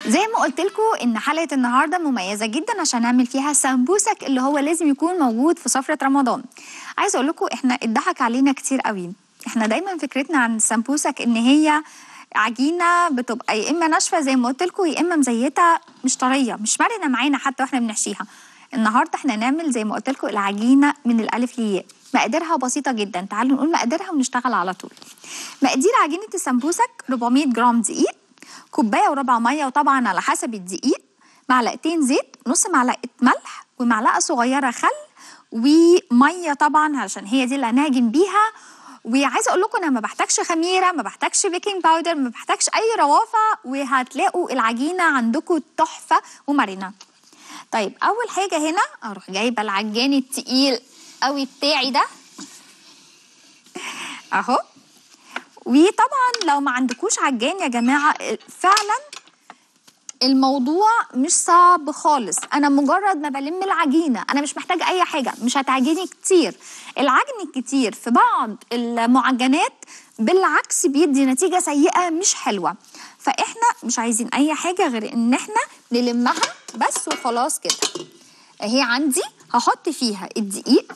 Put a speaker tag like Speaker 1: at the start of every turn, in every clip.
Speaker 1: زي ما قلت لكم ان حلقه النهارده مميزه جدا عشان نعمل فيها سمبوسك اللي هو لازم يكون موجود في سفره رمضان عايزه اقول لكم احنا اتضحك علينا كتير قوي احنا دايما فكرتنا عن السمبوسك ان هي عجينه بتبقى يا اما ناشفه زي ما قلت لكم يا اما مزيته مش طريه مش مرنه معانا حتى واحنا بنحشيها النهارده احنا نعمل زي ما قلت لكم العجينه من الالف للياء مقاديرها بسيطه جدا تعالوا نقول مقاديرها ونشتغل على طول مقادير عجينه السمبوسك 400 جرام دقيق كوبايه وربع ميه وطبعا على حسب الدقيق معلقتين زيت نص معلقه ملح ومعلقه صغيره خل وميه طبعا علشان هي دي اللي هنعجن بيها وعايزه اقول لكم انا ما بحتاجش خميره ما بحتاجش بيكنج باودر ما بحتاجش اي روافع وهتلاقوا العجينه عندكم تحفه ومرنه طيب اول حاجه هنا اروح جايبه العجان التقيل قوي بتاعي ده اهو وطبعا لو ما عندكوش عجان يا جماعه فعلا الموضوع مش صعب خالص انا مجرد ما بلم العجينه انا مش محتاجه اي حاجه مش هتعجني كتير العجن الكتير في بعض المعجنات بالعكس بيدي نتيجه سيئه مش حلوه فاحنا مش عايزين اي حاجه غير ان احنا نلمها بس وخلاص كده اهي عندي هحط فيها الدقيق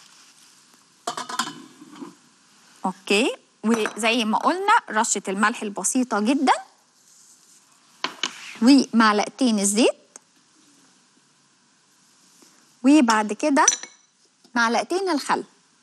Speaker 1: اوكي وزي ما قلنا رشه الملح البسيطه جدا ومعلقتين الزيت وبعد كده معلقتين الخل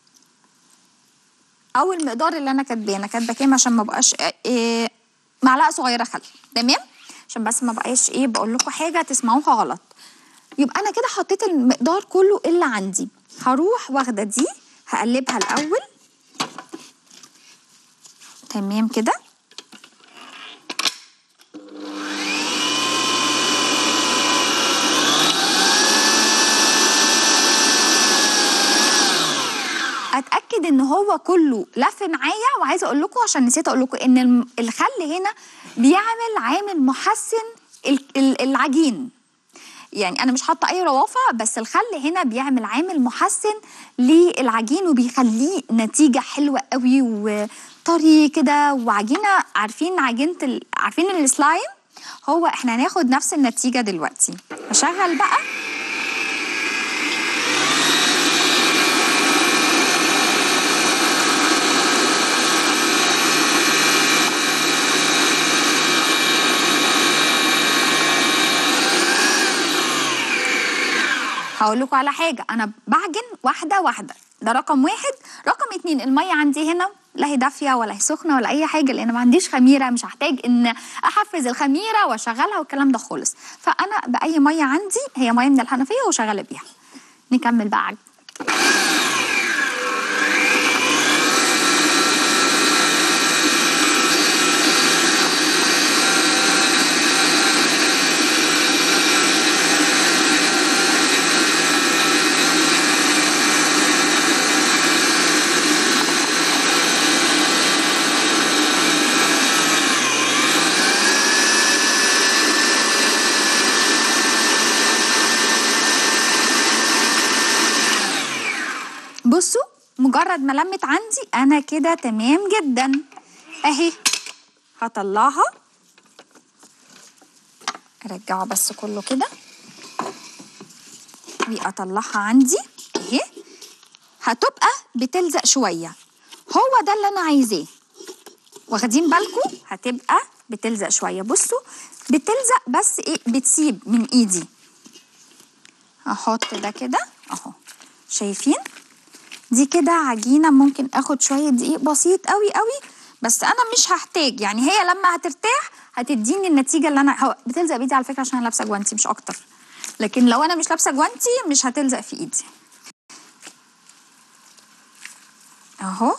Speaker 1: او المقدار اللي انا كاتباه انا كاتبه كام عشان ما بقاش إيه معلقه صغيره خل تمام عشان بس ما بقاش ايه بقول لكم حاجه تسمعوها غلط يبقى انا كده حطيت المقدار كله اللي عندي هروح واخده دي هقلبها الاول تمام كده اتاكد ان هو كله لف معايا وعايزه اقول لكم عشان نسيت اقول لكم ان الخل هنا بيعمل عامل محسن العجين يعني انا مش حاطه اي روافع بس الخل هنا بيعمل عامل محسن للعجين وبيخليه نتيجه حلوه قوي وطري كده وعجينه عارفين عجينه ال... عارفين السلايم هو احنا هناخد نفس النتيجه دلوقتي هشغل بقى هقول لكم على حاجه انا بعجن واحده واحده ده رقم واحد رقم اتنين الميه عندي هنا لا هي دافيه ولا هي سخنه ولا اي حاجه لان ما عنديش خميره مش هحتاج ان احفز الخميره واشغلها والكلام ده خالص فانا باي ميه عندي هي ميه من الحنفيه وشغاله بيها نكمل بقى عجن بصوا مجرد ما لمت عندي انا كده تمام جدا اهي هطلعها ارجعه بس كله كده واطلعها عندي اهي هتبقى بتلزق شويه هو ده اللي انا عايزاه واخدين بالكم هتبقى بتلزق شويه بصوا بتلزق بس ايه بتسيب من ايدي احط ده كده اهو شايفين دي كده عجينه ممكن اخد شويه دقيق بسيط قوي قوي بس انا مش هحتاج يعني هي لما هترتاح هتديني النتيجه اللي انا بتلزق بايدي على فكره عشان انا لابسه جوانتي مش اكتر لكن لو انا مش لابسه جوانتي مش هتلزق في ايدي اهو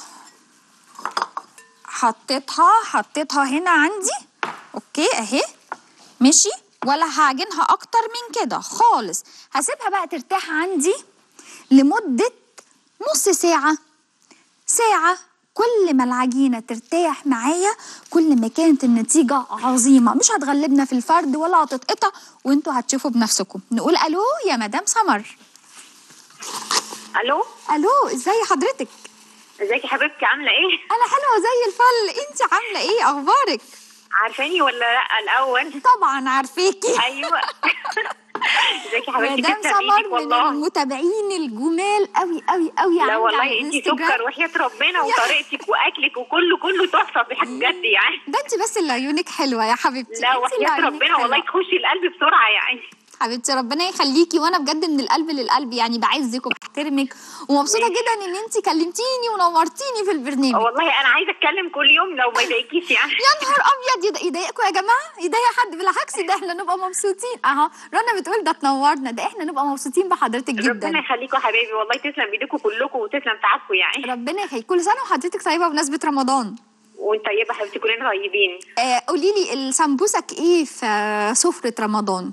Speaker 1: حطيتها حطيتها هنا عندي اوكي اهي ماشي ولا هعجنها اكتر من كده خالص هسيبها بقى ترتاح عندي لمده نص ساعة ساعة كل ما العجينة ترتاح معايا كل ما كانت النتيجة عظيمة مش هتغلبنا في الفرد ولا هتتقطع وانتوا هتشوفوا بنفسكم نقول ألو يا مدام سمر
Speaker 2: الو
Speaker 1: ألو ازاي حضرتك
Speaker 2: ازيك يا حبيبتي عامله ايه
Speaker 1: أنا حلوة زي الفل انت عاملة ايه أخبارك
Speaker 2: عارفاني ولا لا الاول
Speaker 1: طبعا عارفاكي
Speaker 2: ايوه ازيك يا حبيبتي
Speaker 1: مدام
Speaker 2: تسلم
Speaker 1: سمر
Speaker 2: ايدك
Speaker 1: من
Speaker 2: والله
Speaker 1: المتابعين الجمال قوي قوي قوي
Speaker 2: لا
Speaker 1: عندي
Speaker 2: والله
Speaker 1: على
Speaker 2: انت
Speaker 1: الانستجرام.
Speaker 2: سكر وحياة ربنا وطريقتك واكلك وكله كله تحفه بجد يعني
Speaker 1: ده انت بس اللي عيونك حلوه يا حبيبتي
Speaker 2: لا
Speaker 1: انت اللي
Speaker 2: وحياة
Speaker 1: عيونك
Speaker 2: ربنا والله
Speaker 1: حلوة.
Speaker 2: تخشي القلب بسرعه يعني
Speaker 1: حبيبتي ربنا يخليكي وانا بجد من القلب للقلب يعني بعزك وبحترمك ومبسوطه
Speaker 2: ماشي.
Speaker 1: جدا ان انت كلمتيني ونورتيني في البرنامج
Speaker 2: والله انا عايزه اتكلم كل يوم لو ما يضايقكيش يعني
Speaker 1: يا نهار ابيض يض- يضايقكم يا جماعه يضايق حد بالعكس ده احنا نبقى مبسوطين اهو رنا بتقول ده تنورنا ده احنا نبقى مبسوطين بحضرتك
Speaker 2: ربنا
Speaker 1: جدا
Speaker 2: يخليكم يا حبايبي والله تسلم ايديكم كلكم وتسلم تعبكم يعني
Speaker 1: ربنا يخليك كل سنه وحضرتك طيبه بمناسبه رمضان
Speaker 2: وانت طيبه حبيبتي كلنا طيبين
Speaker 1: آه قولي لي السمبوسك ايه في سفره رمضان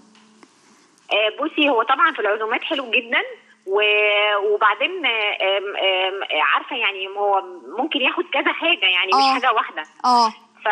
Speaker 2: آه، بصي هو طبعا في العزومات حلو جدا و- وبعدين آه، آم، آم، آه، عارفه يعني هو ممكن ياخد كذا حاجه يعني
Speaker 1: آه.
Speaker 2: مش حاجه واحده
Speaker 1: اه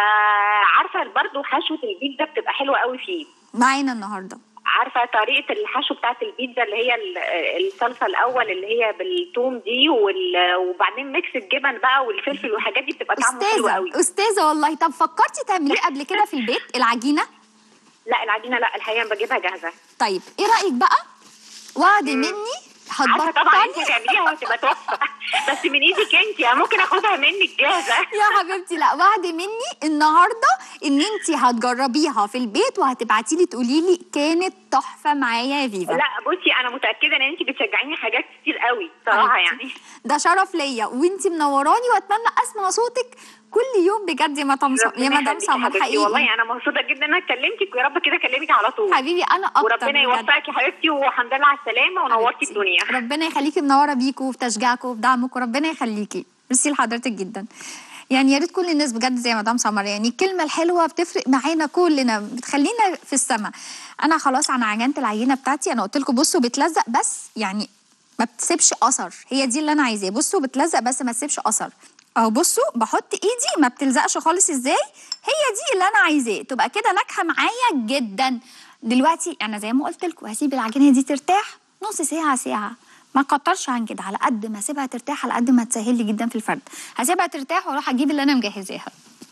Speaker 2: فعارفه برضو حشوه البيتزا بتبقى حلوه قوي فيه
Speaker 1: معانا النهارده
Speaker 2: عارفه طريقه الحشو بتاعت البيتزا اللي هي ال- الصلصه الاول اللي هي بالثوم دي وال- وبعدين ميكس الجبن بقى والفلفل والحاجات دي بتبقى طعمه حلو قوي
Speaker 1: استاذه استاذه والله طب فكرتي تعمليه قبل كده في البيت العجينه
Speaker 2: لا العجينه لا الحقيقه أنا بجيبها جاهزه
Speaker 1: طيب ايه رايك بقى وعد مني
Speaker 2: عارفه طبعا انت
Speaker 1: هتبطلي
Speaker 2: هتعمليها وهتبقى تحفه بس من ايدك انت يعني ممكن اخدها منك جاهزه
Speaker 1: يا حبيبتي لا وعد مني النهارده ان انت هتجربيها في البيت وهتبعتي لي تقولي لي كانت تحفه معايا يا فيفا
Speaker 2: لا بصي انا متاكده ان انت بتشجعيني حاجات كتير قوي صراحه
Speaker 1: حبيبتي.
Speaker 2: يعني
Speaker 1: ده شرف ليا وانت منوراني واتمنى اسمع صوتك كل يوم بجد يا مدام سمر يا
Speaker 2: ربنا
Speaker 1: مدام
Speaker 2: يخليكي
Speaker 1: سمر
Speaker 2: حبيبتي
Speaker 1: حقيقي
Speaker 2: والله انا مبسوطه جدا ان انا كلمتك ويا رب كده اكلمك على طول
Speaker 1: حبيبي انا اكتر
Speaker 2: وربنا
Speaker 1: بجد.
Speaker 2: يوفقك يا حبيبتي والحمد لله على السلامه ونورتي
Speaker 1: حبيبتي.
Speaker 2: الدنيا
Speaker 1: ربنا يخليكي منوره بيكوا وفي تشجيعكم وفي دعمكم ربنا يخليكي ميرسي لحضرتك جدا يعني يا ريت كل الناس بجد زي مدام سمر يعني الكلمه الحلوه بتفرق معانا كلنا بتخلينا في السما انا خلاص انا عجنت العينه بتاعتي انا قلت لكم بصوا بتلزق بس يعني ما بتسيبش اثر هي دي اللي انا عايزاه بصوا بتلزق بس ما تسيبش اثر اهو بصوا بحط ايدي ما بتلزقش خالص ازاي هي دي اللي انا عايزاه تبقى كده ناجحه معايا جدا دلوقتي انا زي ما قلت لكم هسيب العجينه دي ترتاح نص ساعه ساعه ما كترش عن كده على قد ما اسيبها ترتاح على قد ما تسهل لي جدا في الفرد هسيبها ترتاح واروح اجيب اللي انا مجهزاها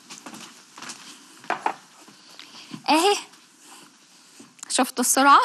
Speaker 1: اهي شفتوا السرعه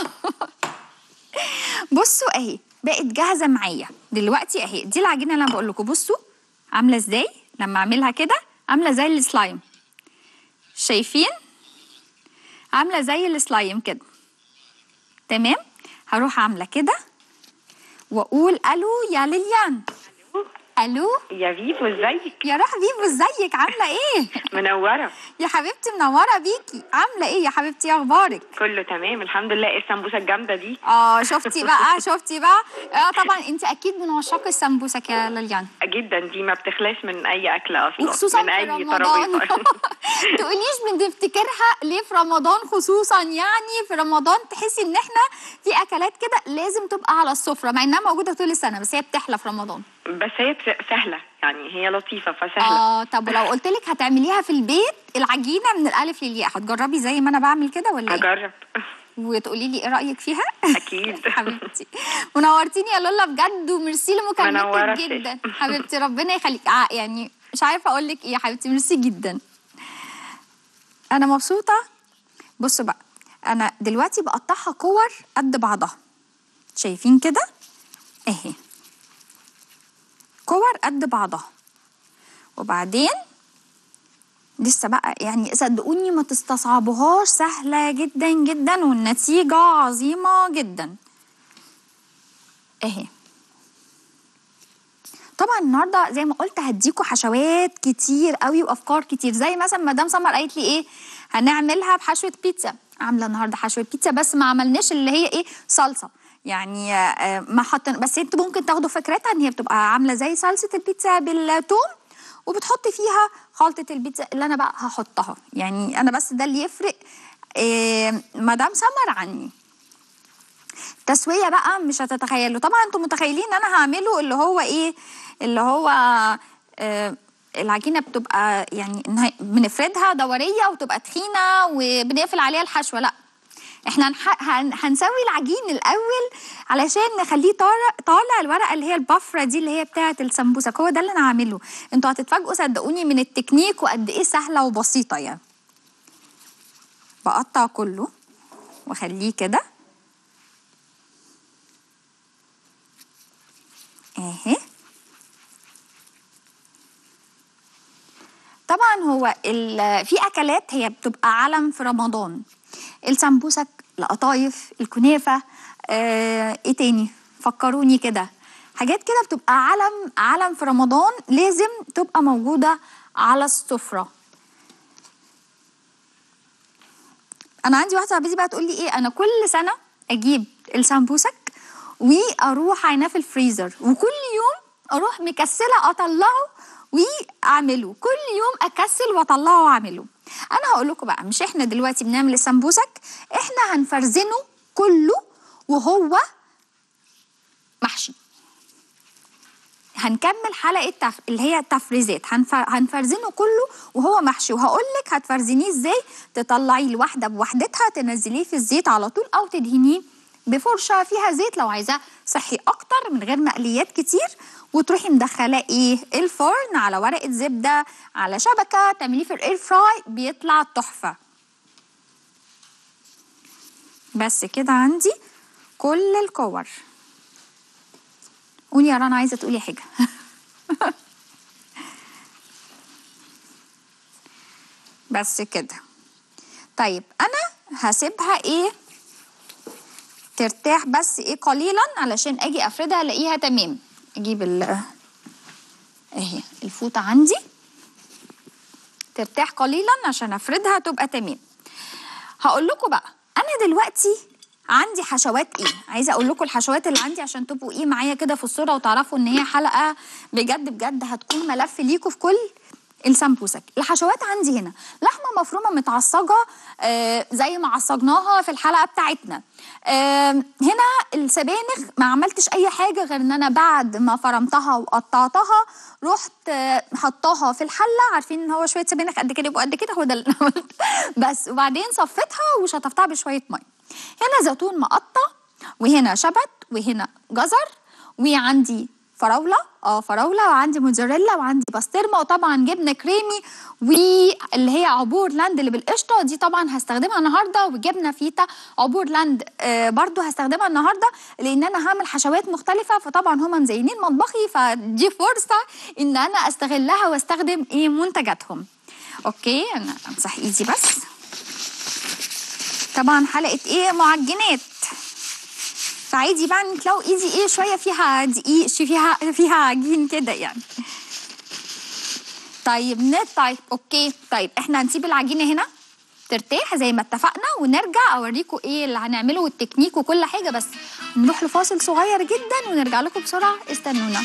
Speaker 1: بصوا اهي بقت جاهزه معايا دلوقتي اهي دي العجينه اللي انا بقول لكم بصوا عامله ازاي لما اعملها كده عامله زي السلايم شايفين عامله زي السلايم كده تمام هروح عامله كده واقول الو يا ليليان الو
Speaker 3: يا فيفو ازيك
Speaker 1: يا روح فيفو ازيك عامله ايه
Speaker 3: منوره
Speaker 1: يا حبيبتي منوره بيكي عامله ايه يا حبيبتي إيه اخبارك
Speaker 3: كله تمام الحمد لله ايه السمبوسه الجامده دي
Speaker 1: اه شفتي بقى شفتي بقى اه طبعا انت اكيد من عشاق السمبوسك يا ليليان
Speaker 3: جدا دي ما بتخلاش من اي اكل اصلا
Speaker 1: وخصوصا
Speaker 3: من
Speaker 1: في
Speaker 3: اي
Speaker 1: رمضان
Speaker 3: ترابيزه
Speaker 1: تقوليش بنفتكرها ليه في رمضان خصوصا يعني في رمضان تحسي ان احنا في اكلات كده لازم تبقى على السفره مع انها موجوده طول السنه بس هي بتحلى في رمضان
Speaker 3: بس هي بس- سهله يعني هي لطيفه فسهله
Speaker 1: اه طب ولو قلت لك هتعمليها في البيت العجينه من الالف للياء هتجربي زي ما انا بعمل كده ولا ايه
Speaker 3: اجرب
Speaker 1: وتقولي لي ايه رايك فيها
Speaker 3: اكيد
Speaker 1: حبيبتي منورتيني يا لولا بجد وميرسي لمكالمتك
Speaker 3: منورتي.
Speaker 1: جدا حبيبتي ربنا يخليك ع- يعني مش عارفه اقول لك ايه يا حبيبتي ميرسي جدا انا مبسوطه بصوا بقى انا دلوقتي بقطعها كور قد بعضها شايفين كده اهي كور قد بعضها وبعدين لسه بقى يعني صدقوني ما تستصعبوهاش سهلة جدا جدا والنتيجة عظيمة جدا اهي طبعا النهارده زي ما قلت هديكوا حشوات كتير قوي وافكار كتير زي مثلا مدام سمر قالت لي ايه هنعملها بحشوه بيتزا عامله النهارده حشوه بيتزا بس ما عملناش اللي هي ايه صلصه يعني آه، ما حطن بس انتوا ممكن تاخدوا فكرتها ان هي بتبقى عامله زي صلصه البيتزا بالثوم وبتحطي فيها خلطه البيتزا اللي انا بقى هحطها يعني انا بس ده اللي يفرق آه، مدام سمر عني تسويه بقى مش هتتخيلوا طبعا انتم متخيلين ان انا هعمله اللي هو ايه اللي هو آه العجينه بتبقى يعني إنها بنفردها دوريه وتبقى تخينه وبنقفل عليها الحشوه لا احنا هنح- هن- هنسوي العجين الاول علشان نخليه طالع طالع الورقه اللي هي البفره دي اللي هي بتاعه السمبوسك هو ده اللي انا هعمله انتوا هتتفاجئوا صدقوني من التكنيك وقد ايه سهله وبسيطه يعني بقطع كله واخليه كده اهي طبعا هو ال- في اكلات هي بتبقى علم في رمضان السمبوسك القطايف الكنافه آه ايه تاني فكروني كده حاجات كده بتبقى علم علم في رمضان لازم تبقى موجوده على السفره انا عندي واحده صاحبتي بقى تقول لي ايه انا كل سنه اجيب السمبوسك واروح عيناه في الفريزر وكل يوم اروح مكسله اطلعه واعمله كل يوم اكسل واطلعه واعمله انا هقول لكم بقى مش احنا دلوقتي بنعمل السمبوسك احنا هنفرزنه كله وهو محشي هنكمل حلقه تف... اللي هي التفريزات هنف... هنفرزنه كله وهو محشي وهقول لك هتفرزنيه ازاي تطلعيه الواحده بوحدتها تنزليه في الزيت على طول او تدهنيه بفرشه فيها زيت لو عايزاه صحي اكتر من غير مقليات كتير وتروحي مدخلاه ايه الفرن على ورقه زبده على شبكه تعمليه في الاير فراي بيطلع تحفه بس كده عندي كل الكور قولي يا رنا عايزه تقولي حاجه بس كده طيب انا هسيبها ايه ترتاح بس ايه قليلا علشان اجي افردها الاقيها تمام اجيب ال اهي الفوطه عندي ترتاح قليلا عشان افردها تبقى تمام هقول لكم بقى انا دلوقتي عندي حشوات ايه عايزه اقول لكم الحشوات اللي عندي عشان تبقوا ايه معايا كده في الصوره وتعرفوا ان هي حلقه بجد بجد هتكون ملف ليكوا في كل السمبوسك الحشوات عندي هنا لحمه مفرومه متعصجه آه زي ما عصجناها في الحلقه بتاعتنا آه هنا السبانخ ما عملتش اي حاجه غير ان انا بعد ما فرمتها وقطعتها رحت آه حطاها في الحله عارفين ان هو شويه سبانخ قد كده يبقوا قد كده هو ده اللي أنا عملته بس وبعدين صفيتها وشطفتها بشويه ميه هنا زيتون مقطع وهنا شبت وهنا جزر وعندي فراوله اه فراوله وعندي موتزاريلا وعندي بسطرمه وطبعا جبنه كريمي واللي هي عبور لاند اللي بالقشطه دي طبعا هستخدمها النهارده وجبنه فيتا عبور لاند آه برضو هستخدمها النهارده لان انا هعمل حشوات مختلفه فطبعا هم مزينين مطبخي فدي فرصه ان انا استغلها واستخدم ايه منتجاتهم اوكي انا امسح ايدي بس طبعا حلقه ايه معجنات فعادي بقى ان تلاقوا ايدي ايه شويه فيها دقيق شي فيها فيها عجين كده يعني طيب نت طيب اوكي طيب احنا هنسيب العجينه هنا ترتاح زي ما اتفقنا ونرجع اوريكم ايه اللي هنعمله والتكنيك وكل حاجه بس نروح لفاصل صغير جدا ونرجع لكم بسرعه استنونا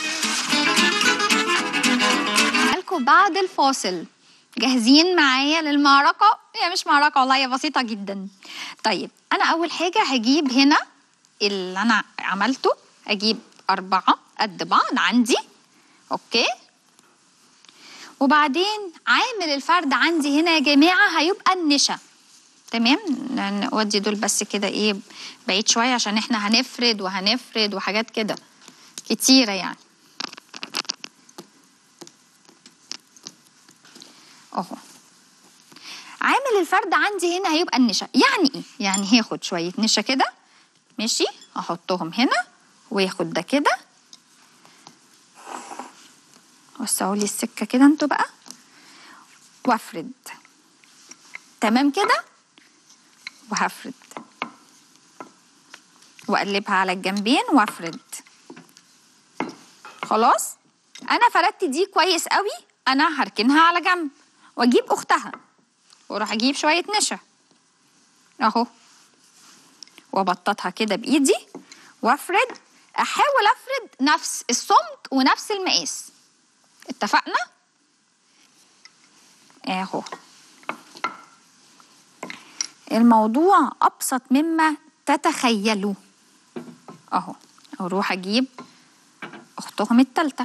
Speaker 1: لكم بعد الفاصل جاهزين معايا للمعركه هي مش معركه والله هي بسيطه جدا طيب انا اول حاجه هجيب هنا اللي انا عملته اجيب اربعة قد بعض عندي اوكي وبعدين عامل الفرد عندي هنا يا جماعة هيبقى النشا تمام نودي دول بس كده ايه بعيد شوية عشان احنا هنفرد وهنفرد وحاجات كده كتيرة يعني اهو عامل الفرد عندي هنا هيبقى النشا يعني ايه يعني هاخد شوية نشا كده ماشي احطهم هنا وياخد ده كده وسعوا لي السكه كده انتوا بقى وافرد تمام كده وهفرد واقلبها على الجنبين وافرد خلاص انا فردت دي كويس قوي انا هركنها على جنب واجيب اختها واروح اجيب شويه نشا اهو وابططها كده بايدي وافرد احاول افرد نفس السمك ونفس المقاس اتفقنا اهو الموضوع ابسط مما تتخيلوا اهو اروح اجيب اختهم التالتة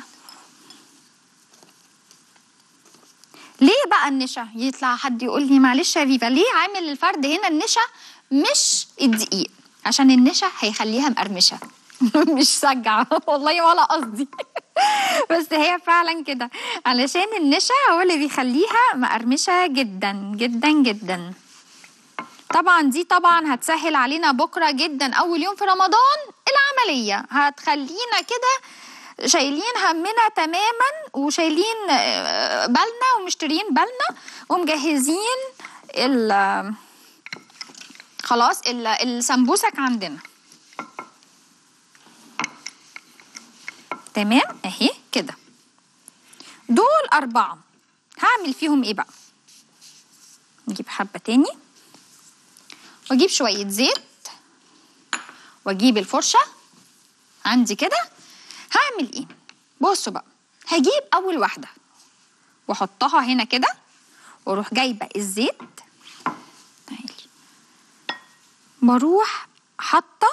Speaker 1: ليه بقى النشا يطلع حد يقول لي معلش يا فيفا ليه عامل الفرد هنا النشا مش الدقيق عشان النشا هيخليها مقرمشه مش سجعه والله ولا قصدي بس هي فعلا كده علشان النشا هو اللي بيخليها مقرمشه جدا جدا جدا طبعا دي طبعا هتسهل علينا بكره جدا اول يوم في رمضان العمليه هتخلينا كده شايلين همنا تماما وشايلين آه، بالنا ومشترين بالنا ومجهزين ال خلاص ال- السمبوسك عندنا تمام اهي كده دول أربعة هعمل فيهم ايه بقى نجيب حبة تاني واجيب شوية زيت واجيب الفرشة عندي كده هعمل ايه بصوا بقى هجيب اول واحدة واحطها هنا كده واروح جايبة الزيت تعالي بروح حاطة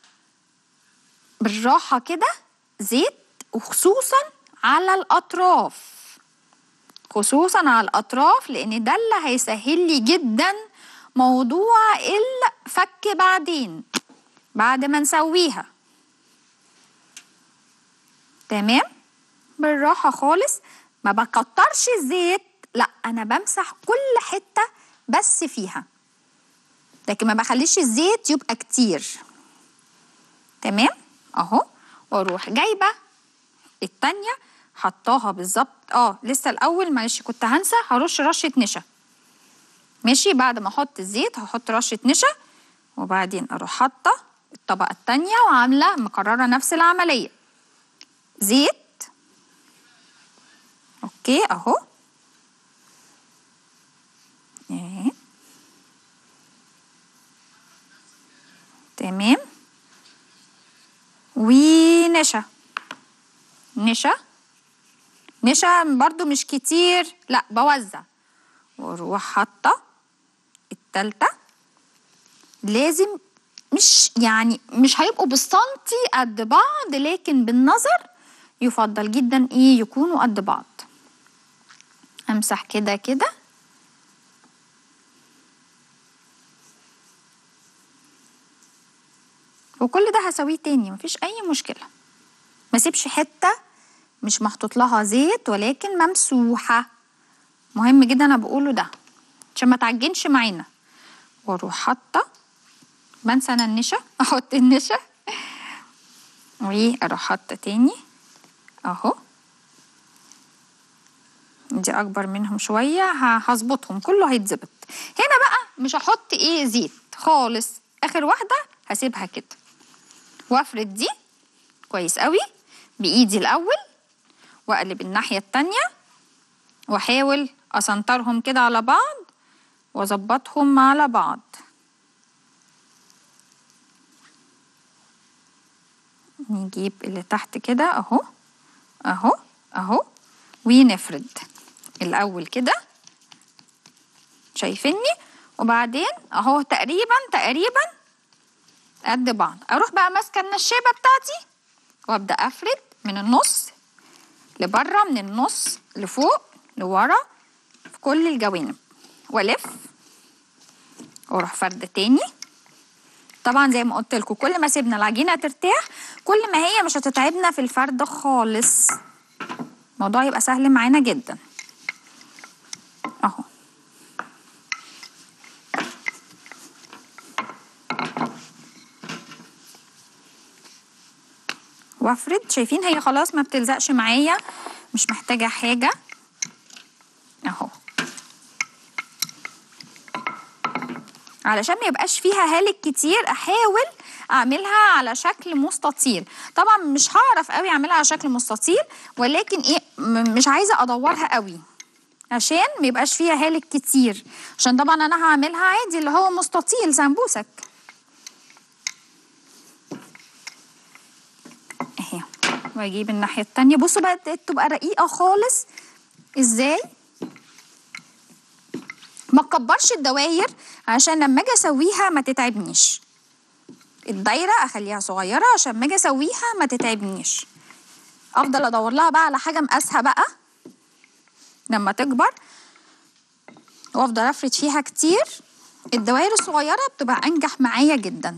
Speaker 1: بالراحة كده زيت وخصوصا على الأطراف خصوصا على الأطراف لأن ده اللي هيسهل لي جدا موضوع الفك بعدين بعد ما نسويها تمام بالراحة خالص ما بكترش الزيت لا أنا بمسح كل حتة بس فيها لكن ما بخليش الزيت يبقى كتير تمام اهو واروح جايبه التانية حطاها بالظبط اه لسه الاول معلش كنت هنسى هرش رشه نشا ماشي بعد ما احط الزيت هحط رشه نشا وبعدين اروح حاطه الطبقه التانية وعامله مكرره نفس العمليه زيت اوكي اهو ايه تمام ونشا نشا نشا برضو مش كتير لا بوزع واروح حاطه التالتة لازم مش يعني مش هيبقوا بالسنتي قد بعض لكن بالنظر يفضل جدا ايه يكونوا قد بعض امسح كده كده وكل ده هسويه تاني مفيش اي مشكله ما سيبش حته مش محطوط لها زيت ولكن ممسوحه مهم جدا انا بقوله ده عشان ما تعجنش معانا واروح حاطه بنسى انا النشا احط النشا واروح حاطه تاني اهو دي اكبر منهم شويه ه- هظبطهم كله هيتظبط هنا بقى مش هحط ايه زيت خالص اخر واحده هسيبها كده وافرد دي كويس قوي بايدي الاول واقلب الناحيه التانية واحاول اسنطرهم كده على بعض واظبطهم على بعض نجيب اللي تحت كده اهو اهو اهو ونفرد الاول كده شايفيني وبعدين اهو تقريبا تقريبا قد بعض اروح بقى ماسكه النشابه بتاعتي وابدا افرد من النص لبره من النص لفوق لورا في كل الجوانب والف واروح فرده تاني طبعا زي ما قلت لكم كل ما سيبنا العجينه ترتاح كل ما هي مش هتتعبنا في الفرد خالص الموضوع يبقى سهل معانا جدا اهو وافرد شايفين هي خلاص ما بتلزقش معايا مش محتاجة حاجة اهو علشان ما يبقاش فيها هالك كتير احاول اعملها على شكل مستطيل طبعا مش هعرف قوي اعملها على شكل مستطيل ولكن ايه م- مش عايزه ادورها قوي عشان ما يبقاش فيها هالك كتير عشان طبعا انا هعملها عادي اللي هو مستطيل سمبوسك اهي واجيب الناحيه التانية بصوا بقى تبقى رقيقه خالص ازاي ما تكبرش الدواير عشان لما اجي اسويها ما تتعبنيش الدايره اخليها صغيره عشان لما اجي اسويها ما تتعبنيش افضل ادور لها بقى على حاجه مقاسها بقى لما تكبر وافضل افرد فيها كتير الدوائر الصغيره بتبقى انجح معايا جدا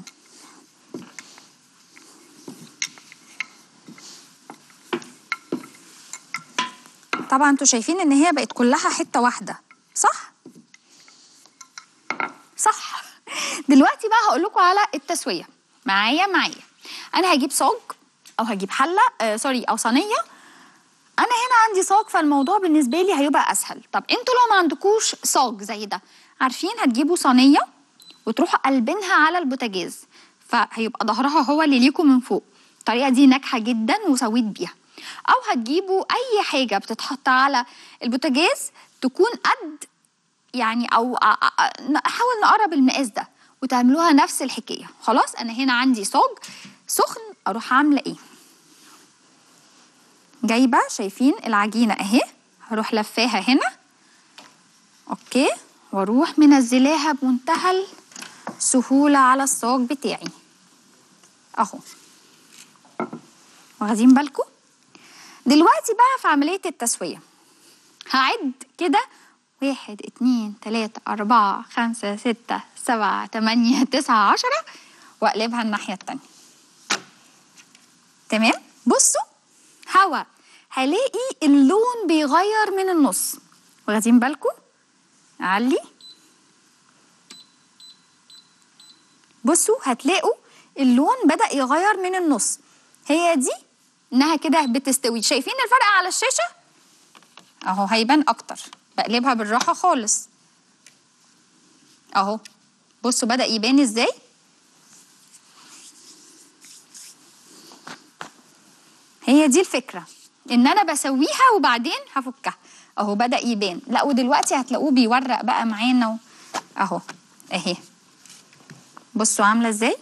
Speaker 1: طبعا انتوا شايفين ان هي بقت كلها حته واحده صح صح دلوقتي بقى هقول لكم على التسويه معايا معايا انا هجيب صاج او هجيب حله آه سوري او صينيه انا هنا عندي صاج فالموضوع بالنسبه لي هيبقى اسهل طب انتوا لو ما عندكوش صاج زي ده عارفين هتجيبوا صينيه وتروحوا قلبينها على البوتاجاز فهيبقى ظهرها هو اللي ليكم من فوق الطريقه دي ناجحه جدا وسويت بيها او هتجيبوا اي حاجه بتتحط على البوتاجاز تكون قد يعني او أ- أ- نحاول نقرب المقاس ده وتعملوها نفس الحكايه خلاص انا هنا عندي صاج سخن اروح عامله ايه جايبه شايفين العجينه اهي هروح لفاها هنا اوكي واروح منزلاها بمنتهى السهوله على الصاج بتاعي اهو واخدين بالكم دلوقتي بقى في عمليه التسويه هعد كده واحد اتنين تلاتة أربعة خمسة ستة سبعة تمانية تسعة عشرة وأقلبها الناحية التانية تمام بصوا هوا هلاقي اللون بيغير من النص واخدين بالكم علي بصوا هتلاقوا اللون بدأ يغير من النص هي دي انها كده بتستوي شايفين الفرق على الشاشة اهو هيبان اكتر بقلبها بالراحة خالص اهو بصوا بدأ يبان ازاي هي دي الفكرة ان انا بسويها وبعدين هفكها اهو بدأ يبان لا ودلوقتي هتلاقوه بيورق بقى معانا و... اهو اهي بصوا عاملة ازاي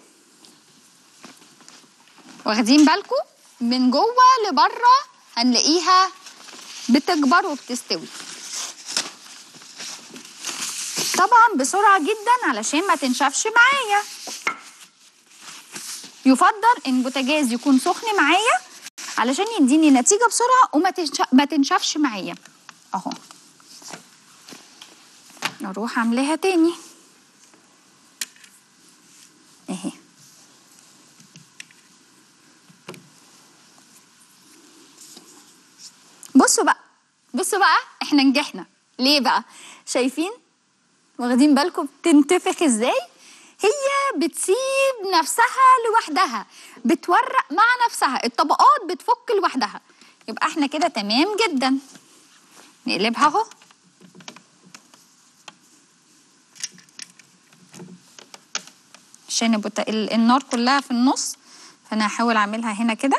Speaker 1: واخدين بالكم من جوه لبره هنلاقيها بتكبر وبتستوي طبعا بسرعة جدا علشان ما تنشفش معايا يفضل ان البوتاجاز يكون سخن معايا علشان يديني نتيجة بسرعة وما تنش- ما تنشفش معايا اهو اروح اعملها تاني اهي بصوا بقى بصوا بقى احنا نجحنا ليه بقى شايفين واخدين بالكم بتنتفخ ازاي هي بتسيب نفسها لوحدها بتورق مع نفسها الطبقات بتفك لوحدها يبقى احنا كده تمام جدا نقلبها اهو عشان البوتا- ال- النار كلها في النص فانا هحاول اعملها هنا كده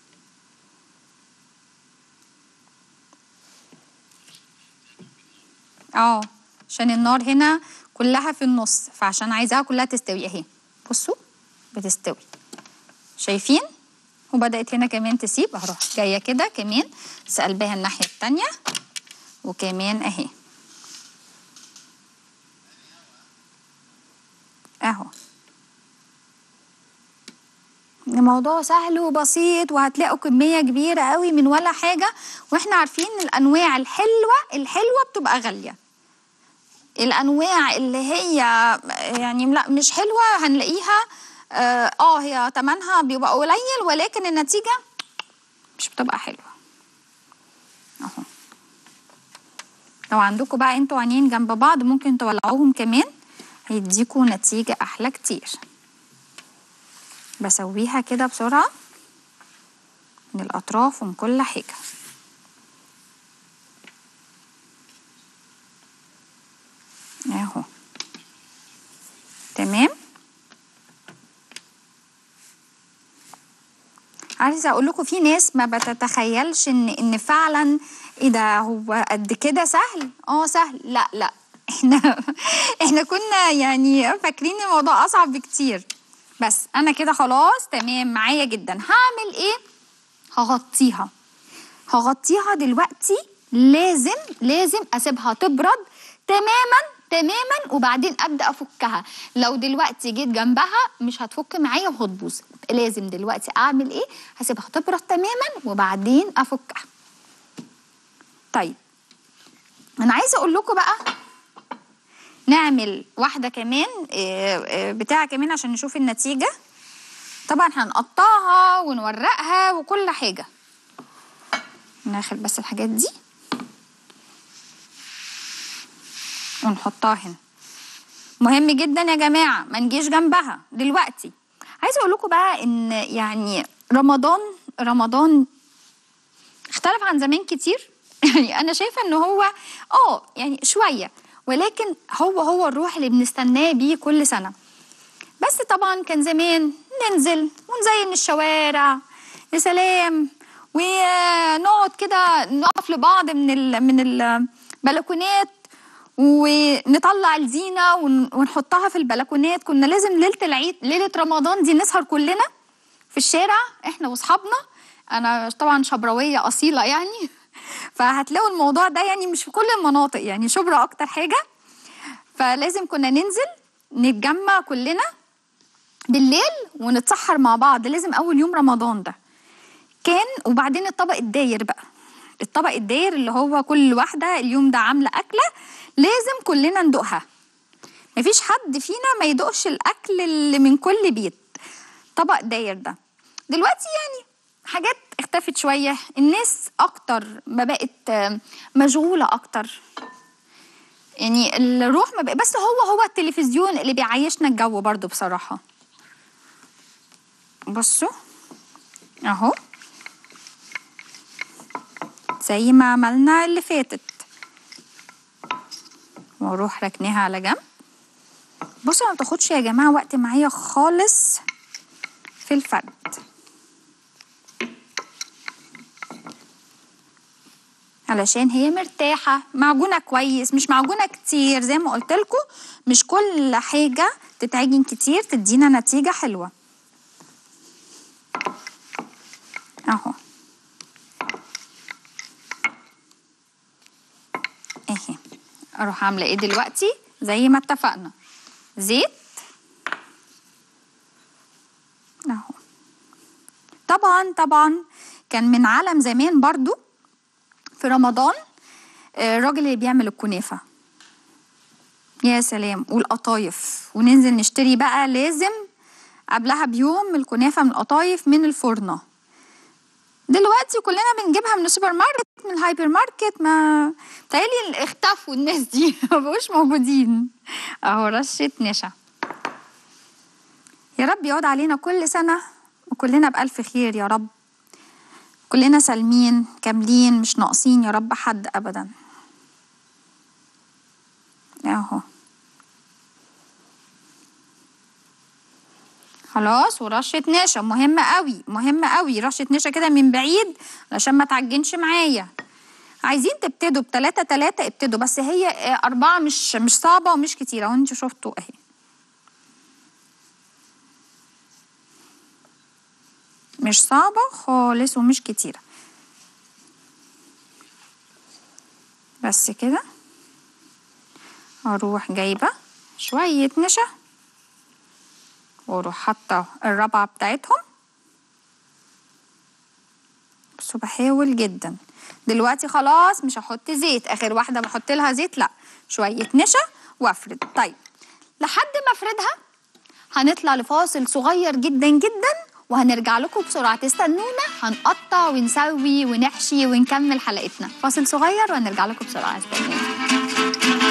Speaker 1: اه عشان النار هنا كلها في النص فعشان عايزاها كلها تستوي اهي بصوا بتستوي شايفين وبدأت هنا كمان تسيب هروح جاية كده كمان بس قلبها الناحية التانية وكمان اهي اهو الموضوع سهل وبسيط وهتلاقوا كمية كبيرة قوي من ولا حاجة واحنا عارفين الانواع الحلوة الحلوة بتبقى غالية الانواع اللي هي يعني لا مش حلوة هنلاقيها اه آه، هي تمنها بيبقى قليل ولكن النتيجة مش بتبقى حلوة اهو لو عندكم بقى انتوا عينين جنب بعض ممكن تولعوهم كمان هيديكوا نتيجة احلى كتير بسويها كده بسرعة من الأطراف ومن كل حاجة اهو تمام عايزه اقول لكم في ناس ما بتتخيلش ان ان فعلا ايه ده هو قد كده سهل اه سهل لا لا احنا احنا كنا يعني فاكرين الموضوع اصعب بكتير بس انا كده خلاص تمام معايا جدا هعمل ايه هغطيها هغطيها دلوقتي لازم لازم اسيبها تبرد تماما تماما وبعدين ابدا افكها لو دلوقتي جيت جنبها مش هتفك معايا وهتبوظ لازم دلوقتي اعمل ايه هسيبها تبرد تماما وبعدين افكها طيب انا عايزه اقول لكم بقى نعمل واحده كمان آه، آه، بتاع كمان عشان نشوف النتيجه طبعا هنقطعها ونورقها وكل حاجه ناخد بس الحاجات دي ونحطها هنا مهم جدا يا جماعه ما نجيش جنبها دلوقتي عايزه اقول لكم بقى ان يعني رمضان رمضان اختلف عن زمان كتير يعني انا شايفه ان هو اه يعني شويه ولكن هو هو الروح اللي بنستناه بيه كل سنه بس طبعا كان زمان ننزل ونزين الشوارع يا سلام ونقعد كده نقف لبعض من ال من البلكونات ونطلع الزينه ون- ونحطها في البلكونات كنا لازم ليله العيد ليله رمضان دي نسهر كلنا في الشارع احنا واصحابنا انا طبعا شبراويه اصيله يعني فهتلاقوا الموضوع ده يعني مش في كل المناطق يعني شبرا اكتر حاجه فلازم كنا ننزل نتجمع كلنا بالليل ونتسحر مع بعض لازم اول يوم رمضان ده كان وبعدين الطبق الداير بقى الطبق الداير اللي هو كل واحده اليوم ده عامله اكله لازم كلنا ندوقها مفيش حد فينا ما يدوقش الاكل اللي من كل بيت طبق داير ده دلوقتي يعني حاجات اختفت شويه الناس اكتر ما بقت آه، مشغوله اكتر يعني الروح ما بقى بس هو هو التلفزيون اللي بيعيشنا الجو برضو بصراحه بصوا اهو زي ما عملنا اللي فاتت واروح ركناها على جنب بصوا ما تاخدش يا جماعه وقت معايا خالص في الفرد علشان هي مرتاحة معجونة كويس مش معجونة كتير زي ما قلت لكم مش كل حاجة تتعجن كتير تدينا نتيجة حلوة اهو اهي اروح عاملة ايه دلوقتي زي ما اتفقنا زيت اهو طبعا طبعا كان من عالم زمان برضو في رمضان آه، الراجل اللي بيعمل الكنافة يا سلام والقطايف وننزل نشتري بقى لازم قبلها بيوم الكنافة من القطايف من الفرنة دلوقتي كلنا بنجيبها من السوبر ماركت من الهايبر ماركت ما بتهيألي اختفوا الناس دي ما بقوش موجودين اهو رشة نشا يا رب يعود علينا كل سنة وكلنا بألف خير يا رب كلنا سالمين كاملين مش ناقصين يا رب حد أبدا اهو خلاص ورشة نشا مهمة قوي مهمة قوي رشة نشا كده من بعيد علشان ما تعجنش معايا عايزين تبتدوا بتلاتة تلاتة ابتدوا بس هي آه، أربعة مش مش صعبة ومش كتيرة وانتوا شفتوا اهي مش صعبة خالص ومش كتيرة بس كده اروح جايبة شوية نشا واروح حاطة الربعة بتاعتهم بس بحاول جدا دلوقتي خلاص مش هحط زيت اخر واحدة بحط لها زيت لا شوية نشا وافرد طيب لحد ما افردها هنطلع لفاصل صغير جدا جدا وهنرجع لكم بسرعة تستنونا هنقطع ونسوي ونحشي ونكمل حلقتنا فاصل صغير وهنرجع لكم بسرعة استنونا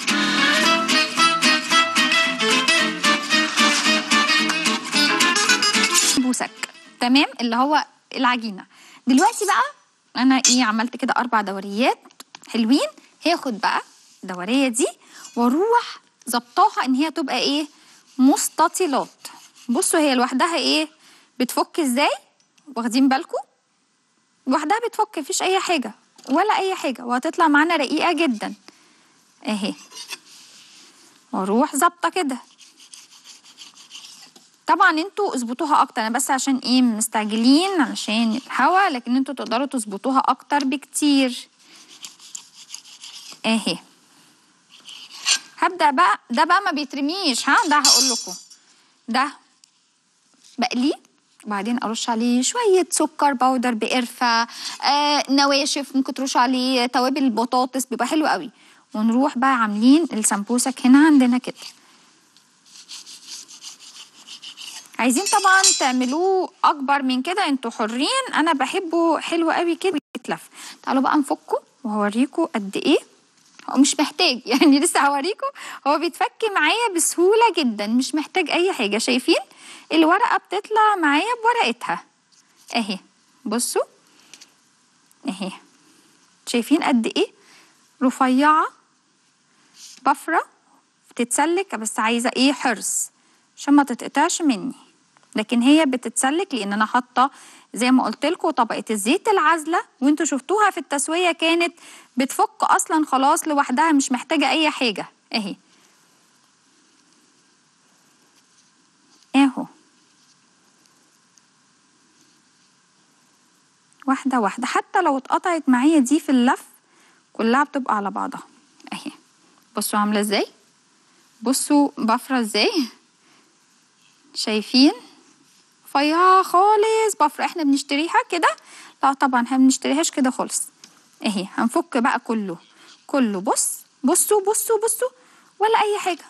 Speaker 1: بوسك تمام اللي هو العجينة دلوقتي بقى انا ايه عملت كده اربع دوريات حلوين هاخد بقى الدورية دي واروح ظبطاها ان هي تبقى ايه مستطيلات بصوا هي لوحدها ايه بتفك ازاي واخدين بالكم لوحدها بتفك مفيش اي حاجة ولا اي حاجة وهتطلع معانا رقيقة جدا اهي واروح ظابطة كده طبعا انتوا اظبطوها اكتر انا بس عشان ايه مستعجلين علشان الهوا لكن انتوا تقدروا تظبطوها اكتر بكتير اهي هبدا بقى ده بقى ما بيترميش ها ده هقول لكم ده بقليه وبعدين ارش عليه شويه سكر باودر بقرفه آه نواشف ممكن ترش عليه توابل البطاطس بيبقى حلو قوي ونروح بقى عاملين السمبوسك هنا عندنا كده عايزين طبعا تعملوه اكبر من كده انتوا حرين انا بحبه حلو قوي كده يتلف تعالوا بقى نفكه وهوريكم قد ايه هو مش محتاج يعني لسه هوريكم هو بيتفك معايا بسهولة جدا مش محتاج أي حاجة شايفين الورقة بتطلع معايا بورقتها أهي بصوا أهي شايفين قد إيه رفيعة بفرة بتتسلك بس عايزة إيه حرص عشان ما تتقطعش مني لكن هي بتتسلك لان انا حاطه زي ما قلت لكم طبقه الزيت العازله وانتوا شفتوها في التسويه كانت بتفك اصلا خلاص لوحدها مش محتاجه اي حاجه اهي اهو واحده واحده حتى لو اتقطعت معايا دي في اللف كلها بتبقى على بعضها اهي بصوا عامله ازاي بصوا بفره ازاي شايفين رفيعة خالص بفرة احنا بنشتريها كده لا طبعا احنا بنشتريهاش كده خالص اهي هنفك بقى كله كله بص بصوا بصوا بصوا ولا اي حاجة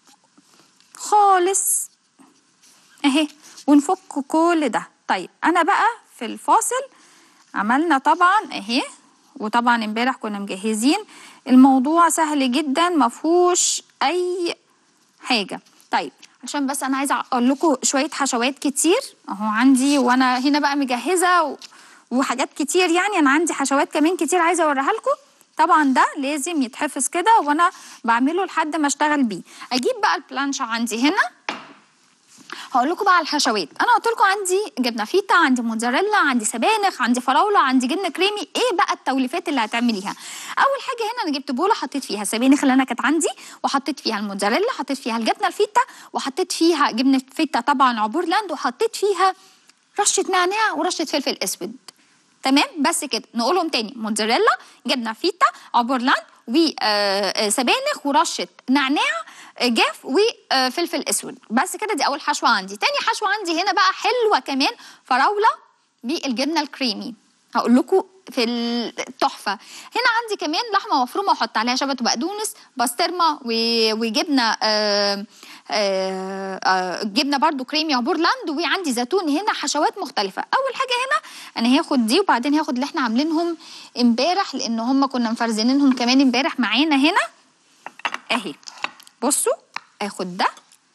Speaker 1: خالص اهي ونفك كل ده طيب انا بقى في الفاصل عملنا طبعا اهي وطبعا امبارح كنا مجهزين الموضوع سهل جدا مفهوش اي حاجة طيب عشان بس انا عايزه اقول لكم شويه حشوات كتير اهو عندي وانا هنا بقى مجهزه و... وحاجات كتير يعني انا عندي حشوات كمان كتير عايزه اوريها لكم طبعا ده لازم يتحفظ كده وانا بعمله لحد ما اشتغل بيه اجيب بقى البلانشا عندي هنا هقول لكم بقى على الحشوات انا قلت لكم عندي جبنه فيتا عندي موتزاريلا عندي سبانخ عندي فراوله عندي جبنه كريمي ايه بقى التوليفات اللي هتعمليها اول حاجه هنا انا جبت بوله حطيت فيها السبانخ اللي انا كانت عندي وحطيت فيها الموتزاريلا حطيت فيها الجبنه الفيتا وحطيت فيها جبنه فيتا طبعا عبور لاند وحطيت فيها رشه نعناع ورشه فلفل اسود تمام بس كده نقولهم تاني موتزاريلا جبنه فيتا عبور لاند وسبانخ ورشه نعناع جاف وفلفل اسود بس كده دي اول حشوه عندي تاني حشوه عندي هنا بقى حلوه كمان فراوله بالجبنه الكريمي هقول لكم في التحفه هنا عندي كمان لحمه مفرومه واحط عليها شبت وبقدونس بسطرمه وجبنه آآ آآ جبنه برده كريمي عبور لاند وعندي زيتون هنا حشوات مختلفه اول حاجه هنا انا هاخد دي وبعدين هاخد اللي احنا عاملينهم امبارح لان هم كنا مفرزينهم كمان امبارح معانا هنا اهي بصوا اخد ده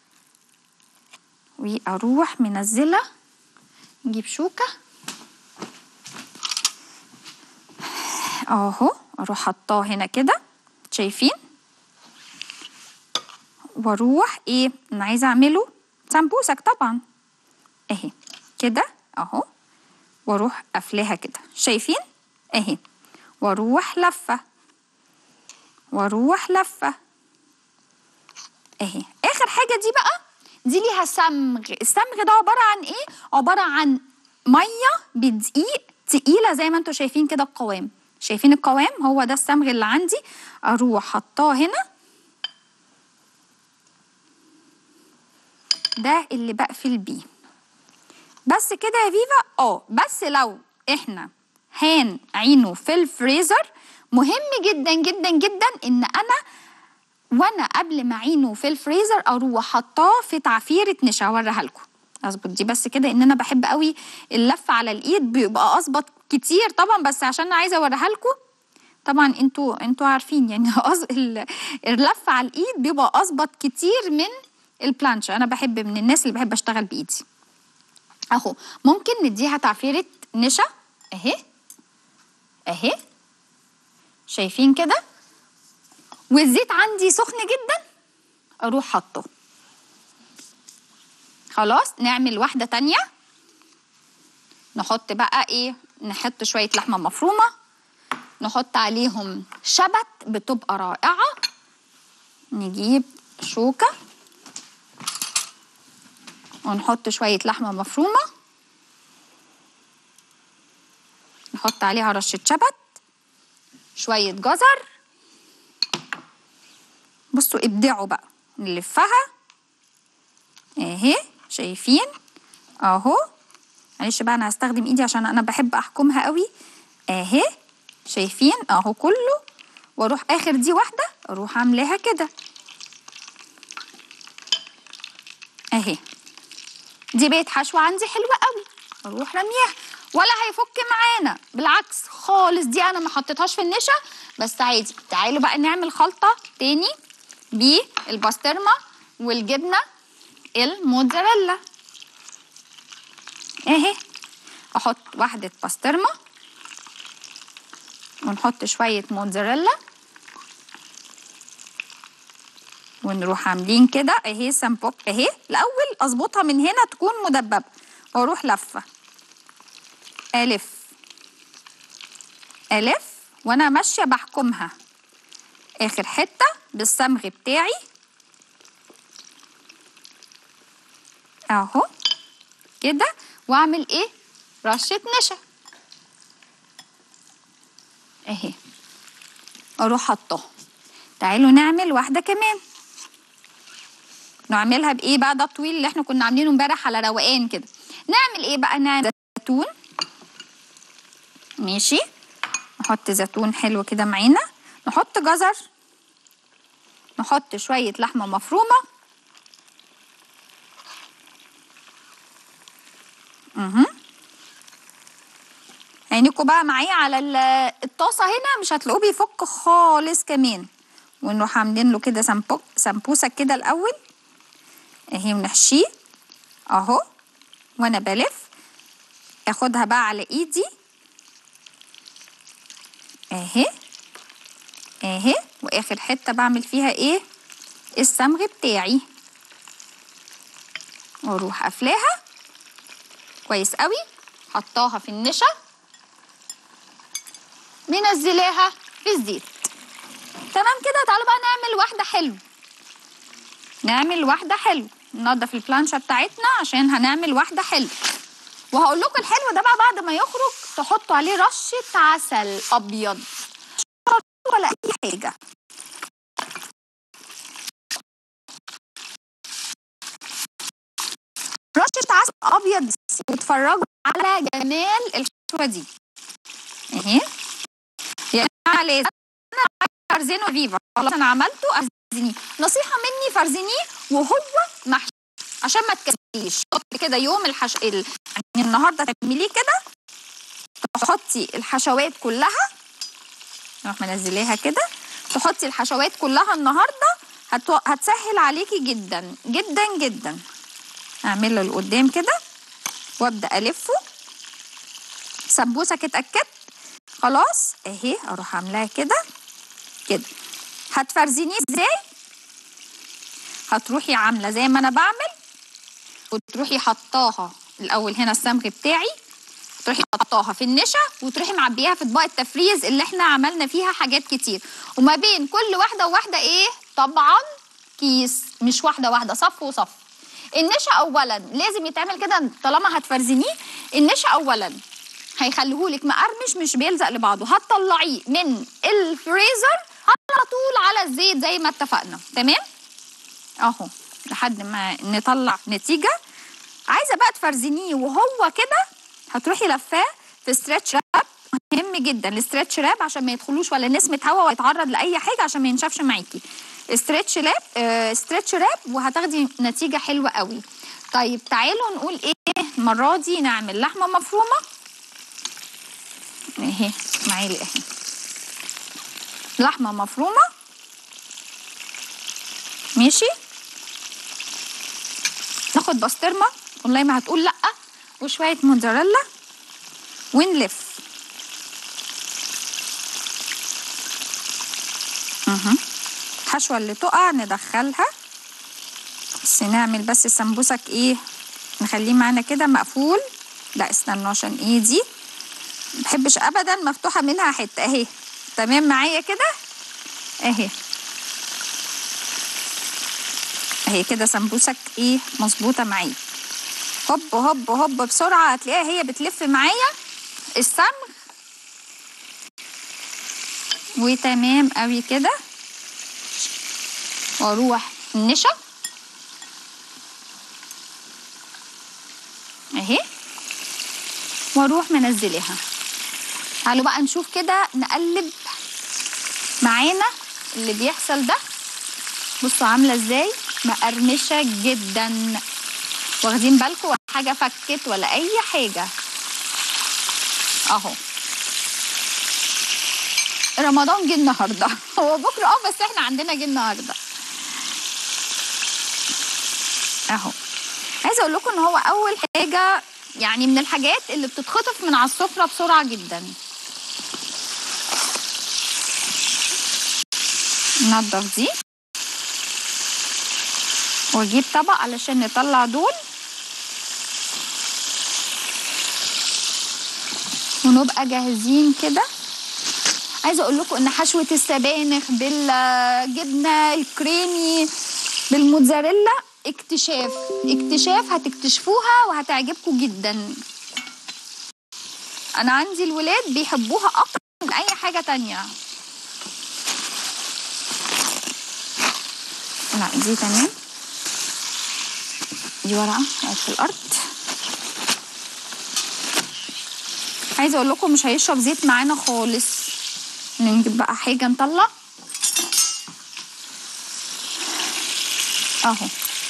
Speaker 1: واروح منزله نجيب شوكه اهو اروح حطاه هنا كده شايفين واروح ايه انا عايزه اعمله سمبوسك طبعا اهي كده اهو واروح قافلاها كده شايفين اهي واروح لفه واروح لفه اهي اخر حاجه دي بقى دي ليها صمغ الصمغ ده عباره عن ايه عباره عن ميه بدقيق تقيله زي ما انتم شايفين كده القوام شايفين القوام هو ده الصمغ اللي عندي اروح حطاه هنا ده اللي بقفل بيه بس كده يا فيفا اه بس لو احنا هنعينه في الفريزر مهم جدا جدا جدا ان انا وانا قبل ما اعينه في الفريزر اروح حطاه في تعفيره نشا اوريها لكم اظبط دي بس كده ان انا بحب قوي اللف على الايد بيبقى اظبط كتير طبعا بس عشان انا عايزه اوريها لكم طبعا انتوا انتوا عارفين يعني اللف على الايد بيبقى اظبط كتير من البلانشا انا بحب من الناس اللي بحب اشتغل بايدي اهو ممكن نديها تعفيره نشا اهي اهي شايفين كده والزيت عندي سخن جدا اروح حاطه خلاص نعمل واحدة تانية نحط بقى ايه نحط شوية لحمة مفرومة نحط عليهم شبت بتبقى رائعة نجيب شوكة ونحط شوية لحمة مفرومة نحط عليها رشة شبت شوية جزر بصوا ابدعوا بقى نلفها اهي شايفين اهو معلش بقى انا هستخدم ايدي عشان انا بحب احكمها قوي اهي شايفين اهو كله واروح اخر دي واحده اروح عاملاها كده اهي دي بقت حشوه عندي حلوه قوي اروح رميها ولا هيفك معانا بالعكس خالص دي انا ما حطيتهاش في النشا بس عادي تعالوا بقى نعمل خلطه تاني بالباسترما والجبنه الموتزاريلا اهي احط واحده باسترما ونحط شويه موتزاريلا ونروح عاملين كده اهي سامبوك اهي الاول اظبطها من هنا تكون مدببه واروح لفه الف الف وانا ماشيه بحكمها اخر حته بالصمغ بتاعي اهو كده واعمل ايه رشه نشا اهي اروح حطها تعالوا نعمل واحده كمان نعملها بايه بقى ده الطويل اللي احنا كنا عاملينه امبارح على روقان كده نعمل ايه بقى نعمل زيتون ماشي نحط زيتون حلو كده معانا نحط جزر نحط شوية لحمة مفرومة اها عينيكوا بقى معايا على ال- الطاسة هنا مش هتلاقوه بيفك خالص كمان ونروح عاملين له كده سمبو سمبوسة كده الأول اهي ونحشيه اهو وانا بلف اخدها بقى على ايدي اهي اهي واخر حته بعمل فيها ايه الصمغ بتاعي واروح قافلاها كويس قوي حطاها في النشا منزلاها في الزيت تمام كده تعالوا بقى نعمل واحده حلو نعمل واحده حلو ننضف البلانشة بتاعتنا عشان هنعمل واحده حلو وهقول لكم الحلو ده بقى بعد ما يخرج تحطوا عليه رشه عسل ابيض ولا اي حاجه رشه عسل ابيض واتفرجوا على جمال الحشوه دي اهي يا جماعه لازم انا فرزينه فيفا خلاص انا عملته افرزنيه نصيحه مني فرزنيه وهو محشي عشان ما تكسليش حطي كده يوم الحش ال... يعني النهارده تعمليه كده تحطي الحشوات كلها نروح منزلاها كده تحطي الحشوات كلها النهارده هت... هتسهل عليكي جدا جدا جدا اعمله لقدام كده وابدا الفه سمبوسك اتاكدت خلاص اهي اروح عاملاها كده كده هتفرزنيه ازاي هتروحي عامله زي ما انا بعمل وتروحي حطاها الاول هنا الصمغ بتاعي تروحي حطاها في النشا وتروحي معبيها في اطباق التفريز اللي احنا عملنا فيها حاجات كتير وما بين كل واحده وواحده ايه طبعا كيس مش واحده واحده صف وصف النشا اولا لازم يتعمل كده طالما هتفرزنيه النشا اولا هيخليهولك مقرمش مش بيلزق لبعضه هتطلعيه من الفريزر على طول على الزيت زي ما اتفقنا تمام اهو لحد ما نطلع نتيجه عايزه بقى تفرزنيه وهو كده هتروحي لفاه في ستريتش راب مهم جدا الستريتش راب عشان ما يدخلوش ولا نسمه هواء ويتعرض لاي حاجه عشان ما ينشفش معاكي ستريتش راب آه ستريتش راب وهتاخدي نتيجه حلوه قوي طيب تعالوا نقول ايه المره دي نعمل لحمه مفرومه اهي معالي اهي لحمه مفرومه ماشي ناخد بسطرمه والله ما هتقول لا وشويه موتزاريلا ونلف اها الحشوه اللي تقع ندخلها بس نعمل بس السمبوسك ايه نخليه معانا كده مقفول لا استنوا عشان ايه دي مبحبش ابدا مفتوحه منها حته اهي تمام معايا كده اهي اهي كده سمبوسك ايه مظبوطه معايا هوب هوب هوب بسرعه هتلاقيها هي بتلف معايا الصمغ وتمام قوي كده واروح النشا اهي واروح منزلاها تعالوا بقى نشوف كده نقلب معانا اللي بيحصل ده بصوا عامله ازاي مقرمشه جدا واخدين بالكم ولا حاجه فكت ولا اي حاجه اهو رمضان جه النهارده هو بكره اه بس احنا عندنا جه النهارده اهو عايزه اقول لكم ان هو اول حاجه يعني من الحاجات اللي بتتخطف من على السفره بسرعه جدا ننضف دي واجيب طبق علشان نطلع دول ونبقى جاهزين كده عايزه اقول لكم ان حشوه السبانخ بالجبنه الكريمي بالموتزاريلا اكتشاف اكتشاف هتكتشفوها وهتعجبكم جدا انا عندي الولاد بيحبوها اكتر من اي حاجه تانية لا دي تمام دي ورقه وقعت في الارض عايزه اقول لكم مش هيشرب زيت معانا خالص نجيب بقى حاجه نطلع اهو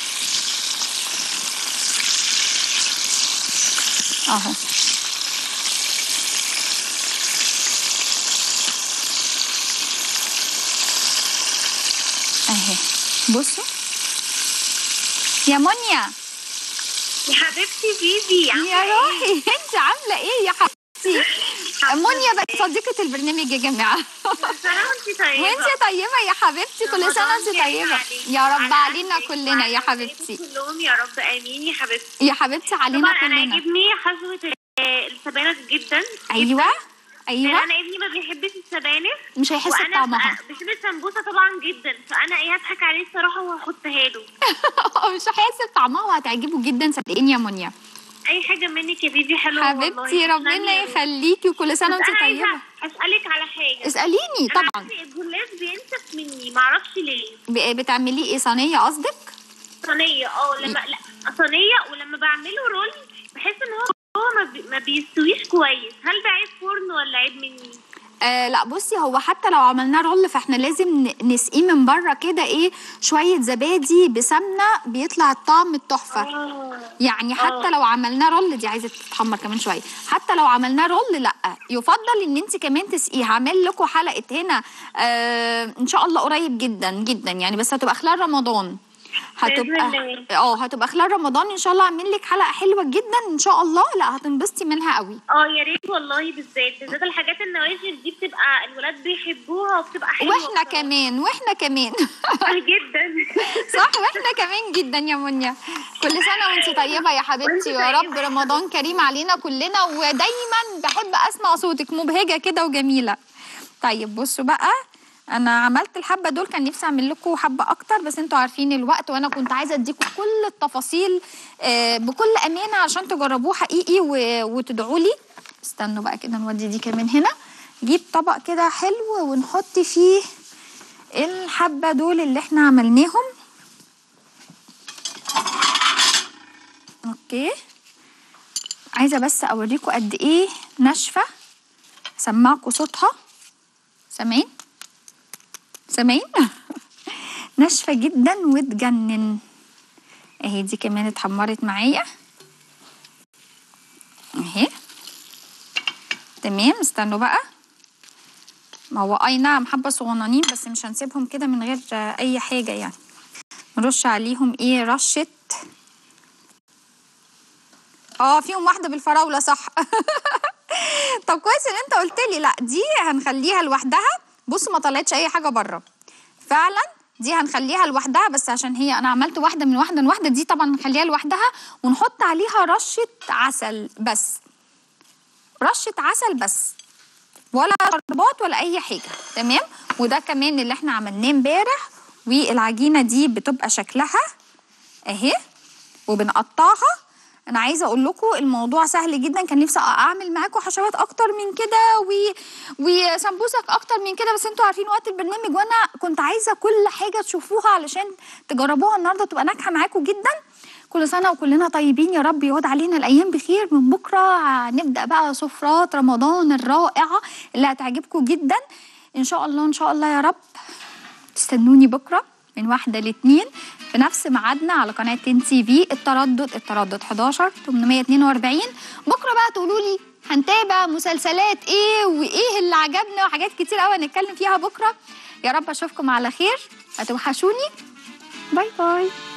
Speaker 1: اهو اهي بصوا يا منيا
Speaker 2: يا حبيبتي فيفي
Speaker 1: يا روحي انت عامله ايه يا حبيبتي منيا بقت صديقه البرنامج يا جماعه
Speaker 2: سنة وانت طيبة
Speaker 1: وانت طيبة يا حبيبتي كل سنة وانت طيبة يا رب علينا كلنا يا حبيبتي
Speaker 2: كلهم يا رب امين يا حبيبتي
Speaker 1: يا حبيبتي علينا
Speaker 2: طبعا انا
Speaker 1: كلنا
Speaker 2: عاجبني حشوة آه، السبانخ جدا
Speaker 1: ايوه
Speaker 2: لان
Speaker 1: ايوه
Speaker 2: انا ابني ما بيحبش السبانخ
Speaker 1: مش هيحس
Speaker 2: وانا
Speaker 1: بطعمها
Speaker 2: ب- بحب السمبوسه طبعا جدا فانا ايه هضحك عليه الصراحه وهحطها له
Speaker 1: مش هيحس بطعمها وهتعجبه جدا صدقيني يا منيا
Speaker 2: اي حاجه منك يا بيبي حلوه
Speaker 1: حبيبتي
Speaker 2: والله.
Speaker 1: ربنا
Speaker 2: تسلمي يا رب.
Speaker 1: يخليكي وكل سنة
Speaker 2: بس
Speaker 1: وانت
Speaker 2: انا عايزه
Speaker 1: طيبة
Speaker 2: اسالك على حاجه
Speaker 1: اسأليني
Speaker 2: أنا
Speaker 1: طبعا
Speaker 2: عندي الجلاش بينشف مني معرفش ليه
Speaker 1: ب- بتعمليه ايه صينية قصدك
Speaker 2: صينيه اه لما لا صينيه ولما بعمله رول بحس ان هو هو ما, بي... ما بيستويش كويس هل ده عيب فرن ولا عيب مني
Speaker 1: آه لا بصي هو حتى لو عملناه رول فاحنا لازم ن- نسقيه من بره كده ايه شوية زبادي بسمنة بيطلع الطعم التحفة
Speaker 2: اه
Speaker 1: يعني حتى لو عملناه رول دي عايزه تتحمر كمان شويه حتى لو عملناه رول لا يفضل ان انت كمان تسقيه هعمل لكم حلقه هنا آه ان شاء الله قريب جدا جدا يعني بس هتبقى خلال رمضان هتبقى
Speaker 2: بإذن الله.
Speaker 1: اه هتبقى خلال رمضان ان شاء الله اعمل لك حلقه حلوه جدا ان شاء الله لا هتنبسطي منها قوي
Speaker 2: اه يا ريت والله بالذات بالذات الحاجات النواشف دي بتبقى الولاد بيحبوها وبتبقى حلوه
Speaker 1: واحنا
Speaker 2: بصراحة.
Speaker 1: كمان واحنا كمان
Speaker 2: جدا
Speaker 1: صح واحنا كمان جدا يا منيا كل سنه وانت طيبه يا حبيبتي
Speaker 2: وانت
Speaker 1: ويا رب
Speaker 2: طيبة.
Speaker 1: رمضان كريم علينا كلنا ودايما بحب اسمع صوتك مبهجه كده وجميله طيب بصوا بقى انا عملت الحبه دول كان نفسي اعمل لكم حبه اكتر بس انتوا عارفين الوقت وانا كنت عايزه اديكم كل التفاصيل آه، بكل امانه عشان تجربوه حقيقي و- وتدعوا لي استنوا بقى كده نودي دي كمان هنا جيب طبق كده حلو ونحط فيه الحبه دول اللي احنا عملناهم اوكي عايزه بس اوريكم قد ايه ناشفه سمعكم صوتها سامعين سامعين ناشفه جدا وتجنن اهي دي كمان اتحمرت معايا اهي تمام استنوا بقى ما هو اي نعم حبه صغننين بس مش هنسيبهم كده من غير آه، اي حاجه يعني نرش عليهم ايه رشه اه فيهم واحده بالفراوله صح طب كويس ان انت قلت لي لا دي هنخليها لوحدها بص ما طلعتش اي حاجه بره فعلا دي هنخليها لوحدها بس عشان هي انا عملت واحده من واحده لواحده دي طبعا هنخليها لوحدها ونحط عليها رشه عسل بس رشه عسل بس ولا شربات ولا اي حاجه تمام وده كمان اللي احنا عملناه امبارح والعجينه دي بتبقى شكلها اهي وبنقطعها انا عايزه اقول لكم الموضوع سهل جدا كان نفسي اعمل معاكم حشوات اكتر من كده و... وسمبوسك اكتر من كده بس انتوا عارفين وقت البرنامج وانا كنت عايزه كل حاجه تشوفوها علشان تجربوها النهارده تبقى ناجحه معاكم جدا كل سنه وكلنا طيبين يا رب يعود علينا الايام بخير من بكره هنبدا بقى سفرات رمضان الرائعه اللي هتعجبكم جدا ان شاء الله ان شاء الله يا رب تستنوني بكره من واحدة لاتنين في نفس ميعادنا على قناة تن تي في التردد التردد 11 842 بكره بقى تقولوا لي هنتابع مسلسلات ايه وايه اللي عجبنا وحاجات كتير قوي هنتكلم فيها بكره يا رب اشوفكم على خير هتوحشوني باي باي